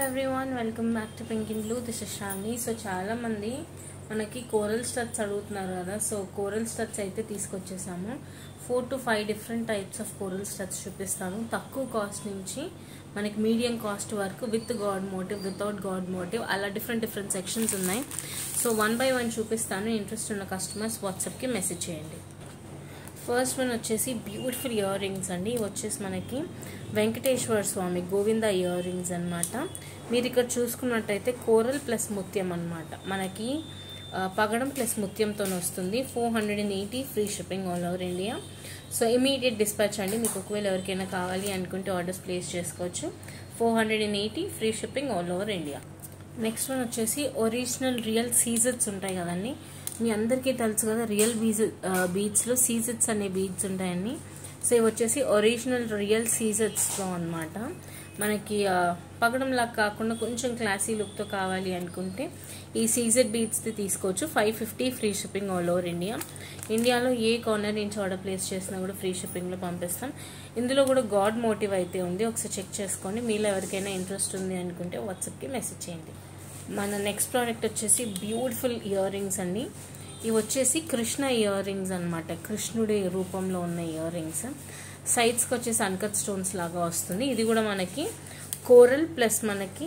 everyone welcome back to pink in blue this is Shani so చాలామంది మనకి coral studs అడుగుతున్నారు కదా సో కోరల్ స్టడ్స్ అయితే తీసుకొచ్చేసాము four to five different types of coral studs చూపిస్తాను తక్కువ కాస్ట్ నుంచి మనకి మీడియం కాస్ట్ వరకు with god motive without god motive అలా డిఫరెంట్ డిఫరెంట్ సెక్షన్స్ ఉన్నాయి సో వన్ బై వన్ చూపిస్తాను ఇంట్రెస్ట్ ఉన్న కస్టమర్స్ వాట్సాప్కి మెసేజ్ చేయండి ఫస్ట్ వన్ వచ్చేసి బ్యూటిఫుల్ ఇయర్ రింగ్స్ అండి ఇవి వచ్చేసి మనకి వెంకటేశ్వర స్వామి గోవింద ఇయర్ రింగ్స్ అనమాట మీరు ఇక్కడ చూసుకున్నట్టయితే కోరల్ ప్లస్ ముత్యం అనమాట మనకి ఆ, పగడం ప్లస్ ముత్యంతో వస్తుంది four hundred and eighty free shipping all over India so immediate dispatch అండి మీకు ఒకవేళ ఎవరికైనా కావాలి అనుకుంటే ఆర్డర్స్ ప్లేస్ చేసుకోవచ్చు four hundred and eighty free shipping all over India next one వచ్చేసి ఒరిజినల్ రియల్ సీజర్స్ ఉంటాయి కదండి మీ అందరికీ తెలుసు కదా రియల్ బీజ్ బీచ్లో సీజర్స్ అనే బీచ్ ఉంటాయండి సో ఇవి వచ్చేసి ఒరిజినల్ రియల్ సీజర్స్లో అనమాట మనకి ఆ, పగడంలా కాకుండా కొంచెం క్లాసీ లుక్తో కావాలి అనుకుంటే ఈ సీజెడ్ బీచ్ది తీసుకోవచ్చు five fifty free shipping all over India ఇండియాలో ఏ కార్నర్ నుంచి ఆర్డర్ ప్లేస్ చేసినా కూడా ఫ్రీ షిప్పింగ్లో పంపిస్తాం ఇందులో కూడా గాడ్ మోటివ్ అయితే ఉంది ఒకసారి చెక్ చేసుకోండి మీలో ఎవరికైనా ఇంట్రెస్ట్ ఉంది అనుకుంటే వాట్సాప్కి మెసేజ్ చేయండి మన నెక్స్ట్ ప్రోడక్ట్ వచ్చేసి బ్యూటిఫుల్ ఇయర్ రింగ్స్ అండి ఇవి వచ్చేసి కృష్ణ ఇయర్ రింగ్స్ అనమాట కృష్ణుడి రూపంలో ఉన్న ఇయర్ రింగ్స్ సైడ్స్కి వచ్చేసి అన్కట్ స్టోన్స్ లాగా వస్తుంది ఇది కూడా మనకి కోరల్ ప్లస్ మనకి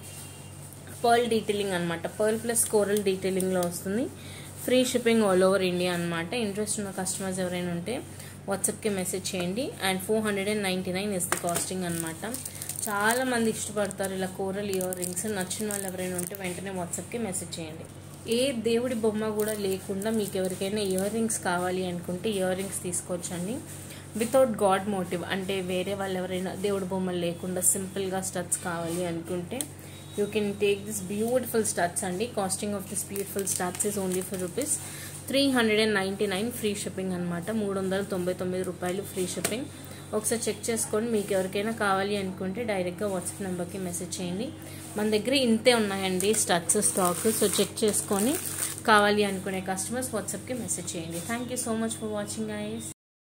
పర్ల్ డీటెయిలింగ్ అనమాట పర్ల్ ప్లస్ కోరల్ డీటెయిలింగ్లో వస్తుంది free shipping all over India అనమాట ఇంట్రెస్ట్ ఉన్న కస్టమర్స్ ఎవరైనా ఉంటే వాట్సాప్కి మెసేజ్ చేయండి and four hundred and ninety nine is the costing అనమాట చాలా మంది ఇష్టపడతారు ఇలా కోరల్ ఇయర్ రింగ్స్ నచ్చిన వాళ్ళు ఎవరైనా ఉంటే వెంటనే వాట్సాప్కి మెసేజ్ చేయండి ఏ దేవుడి బొమ్మ కూడా లేకుండా మీకు ఎవరికైనా ఇయర్ రింగ్స్ కావాలి అనుకుంటే ఇయర్ రింగ్స్ తీసుకోవచ్చండి వితౌట్ గాడ్ మోటివ్ అంటే వేరే వాళ్ళు ఎవరైనా దేవుడి బొమ్మలు లేకుండా సింపుల్గా స్టడ్స్ కావాలి అనుకుంటే you can take this beautiful studs అండి costing of this beautiful studs is only for rupees three hundred and ninety nine free shipping అనమాట మూడు వందల తొంభై తొమ్మిది రూపాయలు ఫ్రీ షిప్పింగ్ ఒకసారి చెక్ చేసుకొని మీకు ఎవరికైనా కావాలి అనుకుంటే డైరెక్ట్గా వాట్సాప్ నెంబర్కి మెసేజ్ చేయండి మన దగ్గర ఇంతే ఉన్నాయండి స్టడ్స్ స్టాక్ సో చెక్ చేసుకొని కావాలి అనుకునే కస్టమర్స్ వాట్సాప్కి మెసేజ్ చేయండి thank you so much for watching ice